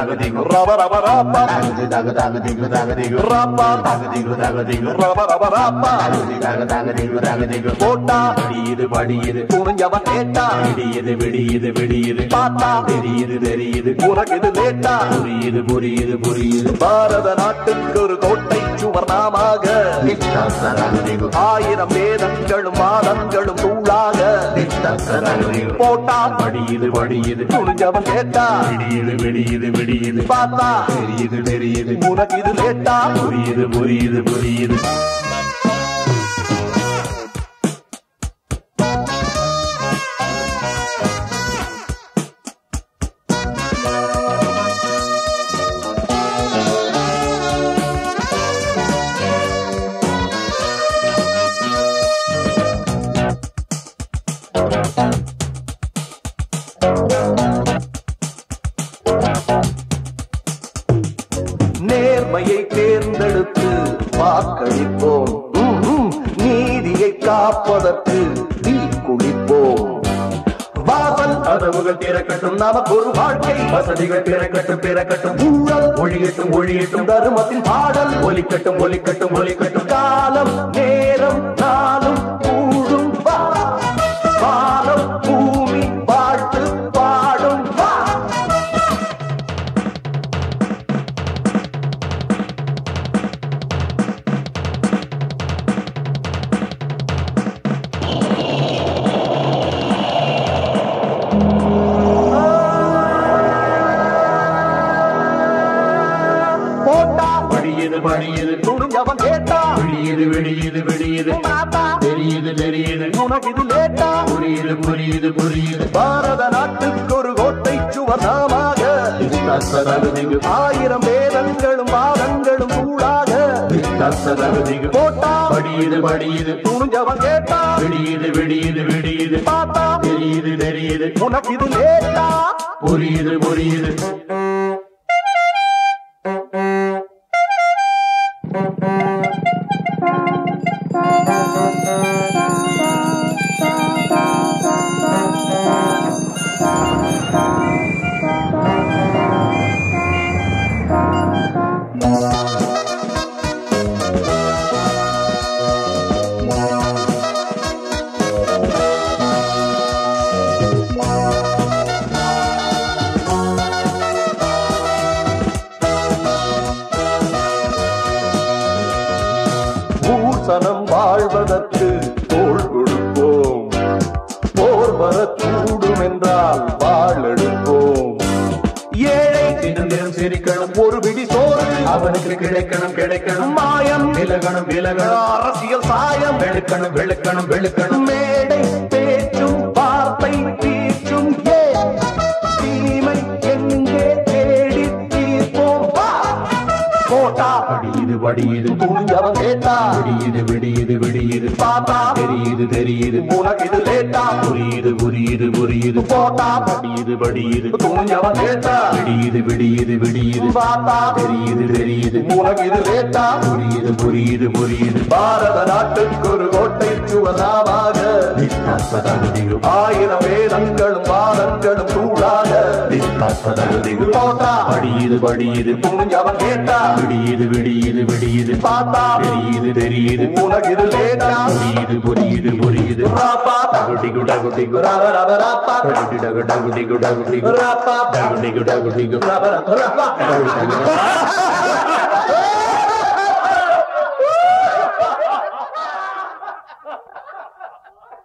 தகதிகு ரப ரப ரப்பா தகதி தக தகதிகு தகதிகு ரப்பா தகதிகு தகதிகு ரப ரப ரப்பா தகதி தக தகதிகு தகதிகு போட்டா படியுது படியுது துணிஞ்சவன் கேட்டா விடியுது விடியுது விடியுது பார்த்தா தெரியுது தெரியுது உனக்கு இது லேட்டா புரியுது புரியுது புரியுது பாரத நாட்டுக்கு ஒரு கோட்டை சுவர் நாமாக தகதிகு ஆயிரம் வேதங்களும் மாதங்களும் தூளாக தகதிகு போட்டா படியுது படியுது துணிஞ்சவன் கேட்டா விடியுது விடியுது விடியுது பார்த்தா தெரியுது தெரியுது உனக்கு இது லேட்டா புரியுது புரியுது புரியுது நேர்மையை தேர்ந்தெடுத்து வாக்களிப்போம் ம், ம். நீதியை காப்பதற்கு தீ குளிப்போம் வாசல் கதவுகள் திறக்கட்டும் நமக்கு ஒரு வாழ்க்கை வசதிகள் பிறக்கட்டும் பிறக்கட்டும் ஊழல் ஒழியட்டும் ஒழியட்டும் தர்மத்தின் பாடல் ஒலிக்கட்டும் ஒலிக்கட்டும் ஒலிக்கட்டும் காலம் நேரம் நாளும் கூடும் வா வானம் பூமி வாழ்த்து பாடும் வா போட்டா படியுது படியுது துணிஞ்சவன் கேட்டா விடியுது விடியுது விடியுது மாத்தா தெரியுது தெரியுது உனக்கு இது லேட்டா புரியுது புரியுது புரியுது பாரத நாட்டுக்கு ஒரு கோட்டை சுவர் நாமாக தகதிகு ஆயிரம் வேதங்களும் வாதங்களும் தூளாக தகதிகு போட்டா படியுது படியுது துணிஞ்சவன் கேட்டா விடியுது விடியுது விடியுது பார்த்தா தெரியுது தெரியுது உனக்கு இது லேட்டா புரியுது புரியுது பூசணம் வாழ்வதற்கு தோள் கொடுப்போம் போர் வரக்கூடும் என்றால் வாழ் எடுப்போம் ஏழை தினம் தினம் சிரிக்கணும் ஒரு பிடி சோறு அவனுக்கு கிடைக்கணும் கிடைக்கணும் மாயம் விலகணும் விலகணும் அரசியல் சாயம் வெளுக்கணும் வெளுக்கணும் வெளுக்கணும் மேடை பேச்சும் வார்த்தை தீச்சும் ஏன் தீமை எங்கே தேடி தீர்ப்போம் வா. போட்டா படியுது படியுது துணிஞ்சவன் கேட்டா விடியுது விடியுது விடியுது பார்த்தா தெரியுது தெரியுது உனக்கு இது லேட்டா புரியுது புரியுது புரியுது போட்டா படியுது படியுது துணிஞ்சவன் கேட்டா விடியுது விடியுது விடியுது பார்த்தா தெரியுது தெரியுது உனக்கு இது லேட்டா புரியுது புரியுது புரியுது பாரத நாட்டுக்கு ஒரு கோட்டை சுவதாமாக தகதிகு ஆயிரம் வேதங்களும் வாதங்களும் சூடாக தகதிகு போட்டா படியுது படியுது துணிஞ்சவன் கேட்டா விடியுது விடியுது விடியுது பார்த்தா தெரியுது தெரியுது உனக்கு இது லேட்டா புரியுது புரியுது புரியுது ராப்பா டகுடிகு டகுடிகு ரப ரப ராப்பா டகுடிகு டகுடிகு டகுடிகு ராப்பா டகுடிகு டகுடிகு ரப ரப ராப்பா